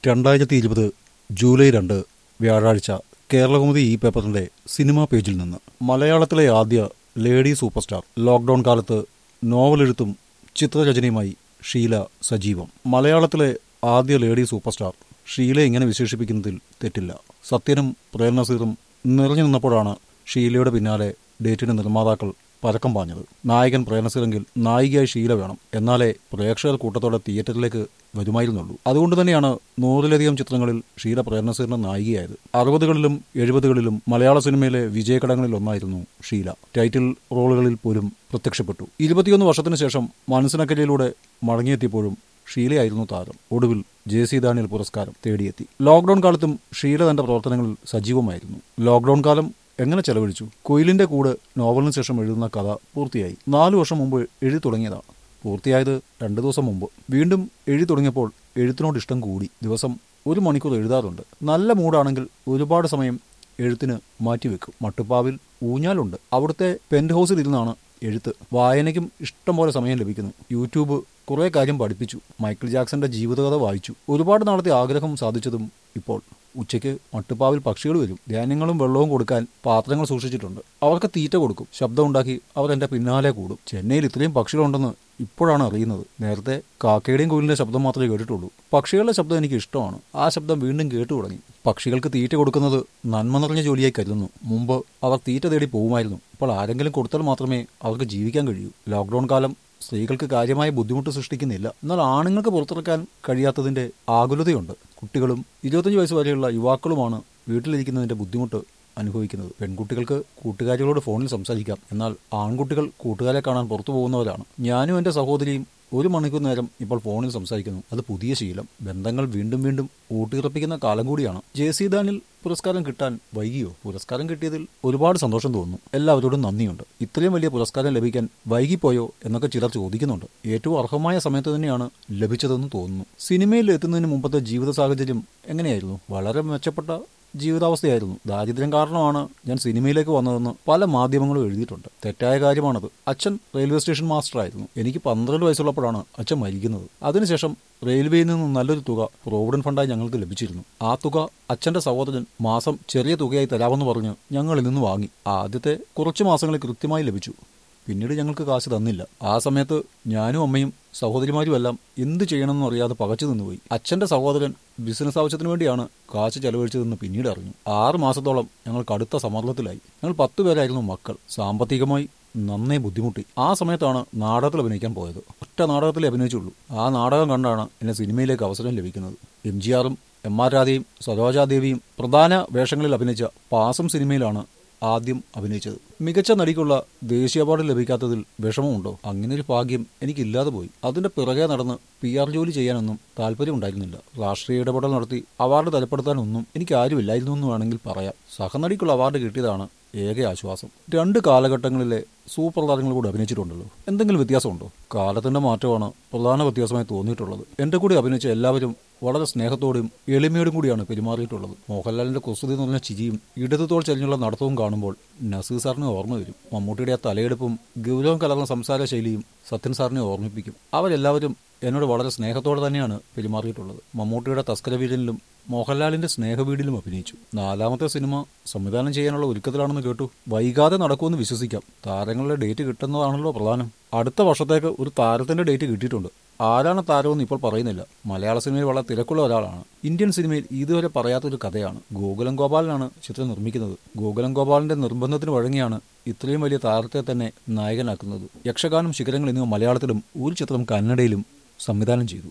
രണ്ടായിരത്തി ഇരുപത് ജൂലൈ രണ്ട് വ്യാഴാഴ്ച കേരളകൗമുദി ഈ പേപ്പറിന്റെ സിനിമാ പേജിൽ നിന്ന് മലയാളത്തിലെ ആദ്യ ലേഡി സൂപ്പർ സ്റ്റാർ ലോക്ക്ഡൌൺ കാലത്ത് നോവലെഴുത്തും ചിത്രരചനയുമായി ഷീല സജീവം മലയാളത്തിലെ ആദ്യ ലേഡി സൂപ്പർ സ്റ്റാർ ഷീല ഇങ്ങനെ വിശേഷിപ്പിക്കുന്നതിൽ തെറ്റില്ല സത്യനും പ്രേംനസീറും നിറഞ്ഞു നിന്നപ്പോഴാണ് ഷീലയുടെ പിന്നാലെ ഡേറ്റിന് നിർമ്മാതാക്കൾ പരക്കം പാഞ്ഞത് നായകൻ പ്രേംനസീറെങ്കിൽ നായികയായി ഷീല വേണം എന്നാലേ പ്രേക്ഷകർ കൂട്ടത്തോടെ തിയേറ്ററിലേക്ക് വരുമായിരുന്നുള്ളൂ അതുകൊണ്ട് തന്നെയാണ് നൂറിലധികം ചിത്രങ്ങളിൽ ഷീല പ്രേംനസീറിന്റെ നായികയായത് അറുപതുകളിലും എഴുപതുകളിലും മലയാള സിനിമയിലെ വിജയഘടകങ്ങളിൽ ഒന്നായിരുന്നു ഷീല ടൈറ്റിൽ റോളുകളിൽ പോലും പ്രത്യക്ഷപ്പെട്ടു ഇരുപത്തിയൊന്ന് വർഷത്തിനു ശേഷം മനസ്സിനക്കരയിലൂടെ മടങ്ങിയെത്തിയപ്പോഴും ഷീലയായിരുന്നു താരം ഒടുവിൽ ജെ സി ദാനിയൽ പുരസ്കാരം തേടിയെത്തി ലോക്ഡൌൺ കാലത്തും ഷീല തന്റെ പ്രവർത്തനങ്ങളിൽ സജീവമായിരുന്നു ലോക്ഡൌൺ കാലം എങ്ങനെ ചെലവഴിച്ചു കൊയിലിന്റെ കൂട് നോവലിന് ശേഷം എഴുതുന്ന കഥ പൂർത്തിയായി നാലു വർഷം മുമ്പ് എഴുതി തുടങ്ങിയതാണ് പൂർത്തിയായത് രണ്ടു ദിവസം മുമ്പ് വീണ്ടും എഴുതി തുടങ്ങിയപ്പോൾ എഴുത്തിനോട് ഇഷ്ടം കൂടി ദിവസം ഒരു മണിക്കൂർ എഴുതാറുണ്ട് നല്ല മൂഡാണെങ്കിൽ ഒരുപാട് സമയം എഴുത്തിന് മാറ്റിവെക്കും മട്ടുപ്പാവിൽ ഊഞ്ഞാലുണ്ട് അവിടുത്തെ പെന്റ് ഹൗസിൽ ഇരുന്നാണ് എഴുത്ത് വായനയ്ക്കും ഇഷ്ടം പോലെ സമയം ലഭിക്കുന്നു യൂട്യൂബ് കുറെ കാര്യം പഠിപ്പിച്ചു മൈക്കിൾ ജാക്സന്റെ ജീവിതകഥ വായിച്ചു ഒരുപാട് നാളത്തെ ആഗ്രഹം സാധിച്ചതും ഇപ്പോൾ ഉച്ചയ്ക്ക് മട്ടുപ്പാവിൽ പക്ഷികൾ വരും ധാന്യങ്ങളും വെള്ളവും കൊടുക്കാൻ പാത്രങ്ങൾ സൂക്ഷിച്ചിട്ടുണ്ട് അവർക്ക് തീറ്റ കൊടുക്കും ശബ്ദം ഉണ്ടാക്കി അവർ എന്റെ പിന്നാലെ കൂടും ചെന്നൈയിൽ ഇത്രയും പക്ഷികളുണ്ടെന്ന് ഇപ്പോഴാണ് അറിയുന്നത് നേരത്തെ കാക്കയുടെയും കുയിലിന്റെ ശബ്ദം മാത്രമേ കേട്ടിട്ടുള്ളൂ പക്ഷികളുടെ ശബ്ദം എനിക്ക് ഇഷ്ടമാണ് ആ ശബ്ദം വീണ്ടും കേട്ടു തുടങ്ങി പക്ഷികൾക്ക് തീറ്റ കൊടുക്കുന്നത് നന്മ നിറഞ്ഞ ജോലിയായി കരുതുന്നു മുമ്പ് അവർ തീറ്റ തേടി പോകുമായിരുന്നു ഇപ്പോൾ ആരെങ്കിലും കൊടുത്താൽ മാത്രമേ അവർക്ക് ജീവിക്കാൻ കഴിയൂ ലോക്ക്ഡൌൺ കാലം സ്ത്രീകൾക്ക് കാര്യമായ ബുദ്ധിമുട്ട് സൃഷ്ടിക്കുന്നില്ല എന്നാൽ ആണുങ്ങൾക്ക് പുറത്തിറക്കാൻ കഴിയാത്തതിന്റെ ആകുലതയുണ്ട് കുട്ടികളും ഇരുപത്തഞ്ച് വയസ്സ് വരെയുള്ള യുവാക്കളുമാണ് വീട്ടിലിരിക്കുന്നതിന്റെ ബുദ്ധിമുട്ട് അനുഭവിക്കുന്നത് പെൺകുട്ടികൾക്ക് കൂട്ടുകാരികളോട് ഫോണിൽ സംസാരിക്കാം എന്നാൽ ആൺകുട്ടികൾ കൂട്ടുകാരെ കാണാൻ പുറത്തു പോകുന്നവരാണ് ഞാനും എന്റെ സഹോദരിയും ഒരു മണിക്കൂർ നേരം ഇപ്പോൾ ഫോണിൽ സംസാരിക്കുന്നു അത് പുതിയ ശീലം ബന്ധങ്ങൾ വീണ്ടും വീണ്ടും ഊട്ടിയുറപ്പിക്കുന്ന കാലം കൂടിയാണ് ജെ സി ദാനിൽ പുരസ്കാരം കിട്ടാൻ വൈകിയോ പുരസ്കാരം കിട്ടിയതിൽ ഒരുപാട് സന്തോഷം തോന്നുന്നു എല്ലാവരോടും നന്ദിയുണ്ട് ഇത്രയും വലിയ പുരസ്കാരം ലഭിക്കാൻ വൈകിപ്പോയോ എന്നൊക്കെ ചിലർ ചോദിക്കുന്നുണ്ട് ഏറ്റവും അർഹമായ സമയത്ത് തന്നെയാണ് ലഭിച്ചതെന്ന് തോന്നുന്നു സിനിമയിൽ എത്തുന്നതിന് മുമ്പത്തെ ജീവിത സാഹചര്യം എങ്ങനെയായിരുന്നു വളരെ മെച്ചപ്പെട്ട ജീവിതാവസ്ഥയായിരുന്നു ദാരിദ്ര്യം കാരണമാണ് ഞാൻ സിനിമയിലേക്ക് വന്നതെന്ന് പല മാധ്യമങ്ങളും എഴുതിയിട്ടുണ്ട് തെറ്റായ കാര്യമാണത് അച്ഛൻ റെയിൽവേ സ്റ്റേഷൻ മാസ്റ്റർ ആയിരുന്നു എനിക്ക് പന്ത്രണ്ട് വയസ്സുള്ളപ്പോഴാണ് അച്ഛൻ മരിക്കുന്നത് അതിനുശേഷം റെയിൽവേയിൽ നിന്നും നല്ലൊരു തുക പ്രോവിഡന്റ് ഫണ്ടായി ഞങ്ങൾക്ക് ലഭിച്ചിരുന്നു ആ തുക അച്ഛന്റെ സഹോദരൻ മാസം ചെറിയ തുകയായി തരാമെന്ന് പറഞ്ഞ് ഞങ്ങളിൽ നിന്ന് വാങ്ങി ആദ്യത്തെ കുറച്ച് മാസങ്ങളിൽ കൃത്യമായി ലഭിച്ചു പിന്നീട് ഞങ്ങൾക്ക് കാശ് തന്നില്ല ആ സമയത്ത് ഞാനും അമ്മയും സഹോദരിമാരും എല്ലാം എന്ത് ചെയ്യണമെന്ന് അറിയാതെ പകച്ചു നിന്നുപോയി അച്ഛന്റെ സഹോദരൻ ബിസിനസ് ആവശ്യത്തിന് വേണ്ടിയാണ് കാശ് ചെലവഴിച്ചതെന്ന് പിന്നീട് അറിഞ്ഞു ആറ് മാസത്തോളം ഞങ്ങൾ കടുത്ത സമ്മർദ്ദത്തിലായി ഞങ്ങൾ പത്തു പേരായിരുന്നു മക്കൾ സാമ്പത്തികമായി നന്നേ ബുദ്ധിമുട്ടി ആ സമയത്താണ് നാടകത്തിൽ അഭിനയിക്കാൻ പോയത് ഒറ്റ നാടകത്തിൽ അഭിനയിച്ചുള്ളൂ ആ നാടകം കണ്ടാണ് എന്നെ സിനിമയിലേക്ക് അവസരം ലഭിക്കുന്നത് എം ജി ആറും എം ആർ രാധയും സരോജാദേവിയും പ്രധാന വേഷങ്ങളിൽ അഭിനയിച്ച പാസം സിനിമയിലാണ് ആദ്യം അഭിനയിച്ചത് മികച്ച നടിക്കുള്ള ദേശീയ അവാർഡ് ലഭിക്കാത്തതിൽ വിഷമമുണ്ടോ അങ്ങനെ ഒരു ഭാഗ്യം എനിക്കില്ലാതെ പോയി അതിന്റെ പിറകെ നടന്ന് പി ആർ ജോലി ചെയ്യാനൊന്നും താല്പര്യമുണ്ടായിരുന്നില്ല രാഷ്ട്രീയ ഇടപെടൽ നടത്തി അവാർഡ് തരപ്പെടുത്താനൊന്നും എനിക്ക് ആരുമില്ലായിരുന്നു എന്ന് വേണമെങ്കിൽ പറയാം സഹനടിക്കുള്ള അവാർഡ് കിട്ടിയതാണ് ഏക ആശ്വാസം രണ്ട് കാലഘട്ടങ്ങളിലെ സൂപ്പർ താരങ്ങൾ കൂടി അഭിനയിച്ചിട്ടുണ്ടല്ലോ എന്തെങ്കിലും വ്യത്യാസമുണ്ടോ കാലത്തിന്റെ മാറ്റമാണ് പ്രധാന വ്യത്യാസമായി തോന്നിയിട്ടുള്ളത് എന്റെ കൂടെ അഭിനയിച്ച എല്ലാവരും വളരെ സ്നേഹത്തോടും എളിമയോടും കൂടിയാണ് പെരുമാറിയിട്ടുള്ളത് മോഹൻലാലിന്റെ കുസൃതി നിറഞ്ഞ ചിരിയും ഇടതുതോൾ ചെരിഞ്ഞുള്ള നടത്തവും കാണുമ്പോൾ നസീർ സാറിനെ ഓർമ്മ വരും മമ്മൂട്ടിയുടെ ആ തലയെടുപ്പും ഗൗരവം കലർന്ന സംസാര ശൈലിയും സത്യൻ സാറിനെ ഓർമ്മിപ്പിക്കും അവരെല്ലാവരും എന്നോട് വളരെ സ്നേഹത്തോടെ തന്നെയാണ് പെരുമാറിയിട്ടുള്ളത് മമ്മൂട്ടിയുടെ തസ്കരവീരനിലും മോഹൻലാലിന്റെ സ്നേഹവീടിലും അഭിനയിച്ചു നാലാമത്തെ സിനിമ സംവിധാനം ചെയ്യാനുള്ള ഒരുക്കത്തിലാണെന്ന് കേട്ടു വൈകാതെ നടക്കുമെന്ന് വിശ്വസിക്കാം താരങ്ങളുടെ ഡേറ്റ് കിട്ടുന്നതാണല്ലോ പ്രധാനം അടുത്ത വർഷത്തേക്ക് ഒരു താരത്തിന്റെ ഡേറ്റ് കിട്ടിയിട്ടുണ്ട് ആരാണ് താരമെന്ന് ഇപ്പോൾ പറയുന്നില്ല മലയാള സിനിമയിൽ വളരെ തിരക്കുള്ള ഒരാളാണ് ഇന്ത്യൻ സിനിമയിൽ ഇതുവരെ പറയാത്തൊരു കഥയാണ് ഗോകുലം ഗോപാലനാണ് ചിത്രം നിർമ്മിക്കുന്നത് ഗോകുലം ഗോപാലിന്റെ നിർബന്ധത്തിന് വഴങ്ങിയാണ് ഇത്രയും വലിയ താരത്തെ തന്നെ നായകനാക്കുന്നത് യക്ഷഗാനം ശിഖരങ്ങൾ എന്നിവ മലയാളത്തിലും ഒരു ചിത്രം കന്നഡയിലും സംവിധാനം ചെയ്തു